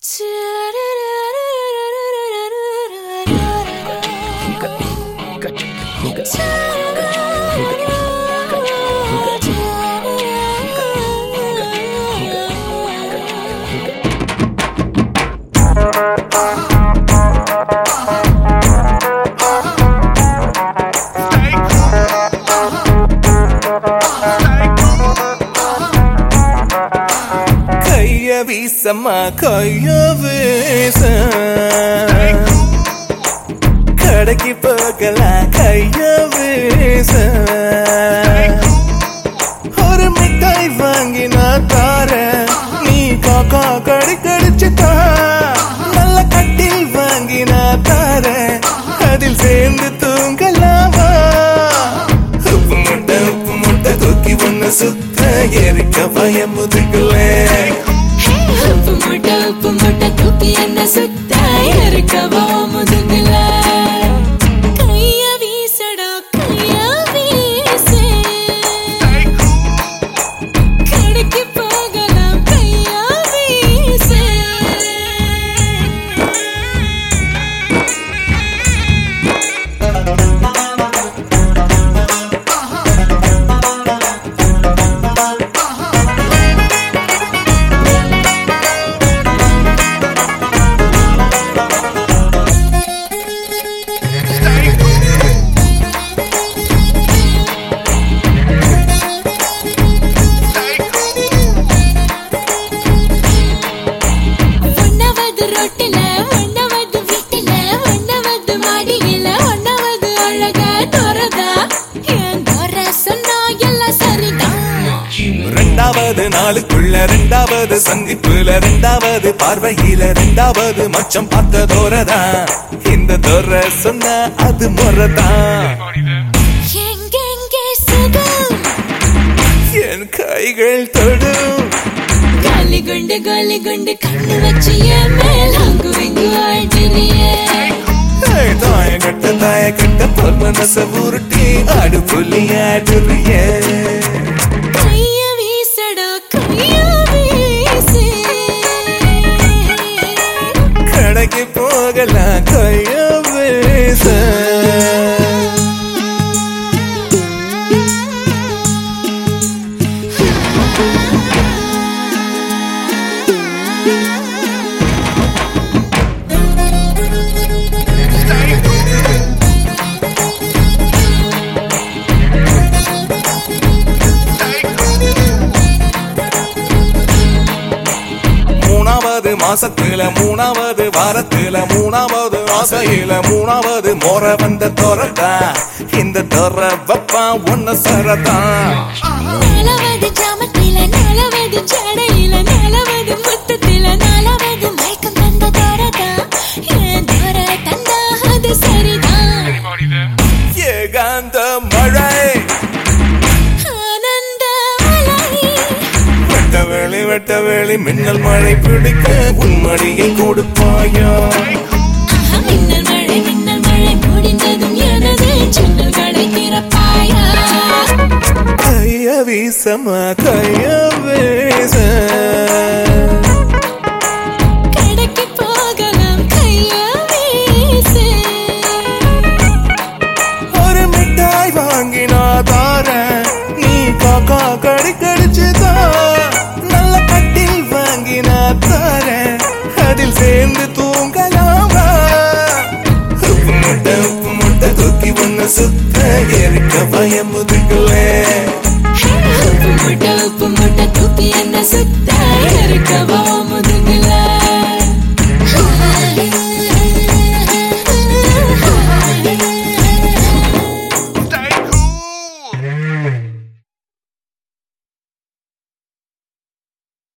கைய வீசம்மா கைய வீச கடைக்கு போகலாம் கைய வீச ஒரு மிட்டாய் வாங்கி நான் தாரேன் நீ காக்கா கடி கடிச்சு தா நல்ல கட்டில் வாங்கி நான் தாரேன் அதில் சேர்ந்து தூங்கலாமா உப்பு முட்டை உப்பு முட்டை தூக்கி ஒண்ணு சுத்த எரிக்க பயம் முதுகுலே உப்பு மூட்டை உப்பு மூட்டை தூக்கி என்ன சுத்த இருக்கவோ முதுகுல கைய வீசடா கைய வீசு கடைக்கு போகலாம் கைய வீசு ஒன்னாவது ரோட்டில ஒன்னாவது வீட்டில ஒன்னாவது மாடியில ஒன்னாவது அழகா தோறதா என் தோற சொன்னா எல்லாம் சரிதான் ரெண்டாவது நாளுக்குள்ள ரெண்டாவது சந்திப்புல ரெண்டாவது பார்வையில ரெண்டாவது மச்சம் பார்த்த தோரதான் இந்த தோர சொன்ன அது முறதான் எங்கெங்கே சுகம் என் கைகள் தொடும் காலி குண்டு காலி குண்டு கண்ணு வச்சு என் மேல் அங்கு இங்கு ஆழ்த்திரியே ஏய், தாய கட்ட தாய கட்ட பொல் மனச உருட்டி ஆடு புள்ளி ஆடுறிய கைய வீசடா கைய வீசு கடைக்கு போகலாம் கைய பேச மூணாவது மாசத்துல மூணாவது வாரத்துல மூணாவது ஆசையில மூணாவது மோர வந்த தோரதா இந்த தோர வப்பா ஒன்ன சரதான் நாலாவது ஜாமத்தில நாலாவது ஜடையில நாலாவது முத்தத்தில நாலாவது மயக்கம் தந்த தோரதா என் தோர தந்தா அது சரிதான் ஏகாந்த மழை ஆனந்த அலை வெட்ட வேளி வெட்ட வேளி மின்னல் மழை பிடிக்க உன்மடியை கொடுப்பாயா ஆஹா, மின்னல் மழை மின்னல் மழை முடிந்ததும் எனது ஜன்னல்களை திறப்பாயா கைய வீசமா கைய வீச கடைக்கு போகலாம் கைய வீசு ஒரு மிட்டாய் வாங்கி நான் தாரேன் நீ காக்கா கடி கடிச்சுதா நல்ல கட்டில் வாங்கி நான் தாரேன் அதில் சேர்ந்து தூங்கலாமா உப்பு முட்டை உப்பு முட்டை தூக்கி ஒண்ணு சுத்த எரிக்க பயம் முதுகுலே உப்பு மூட்டை உப்பு மூட்டை தூக்கி என்ன சுத்த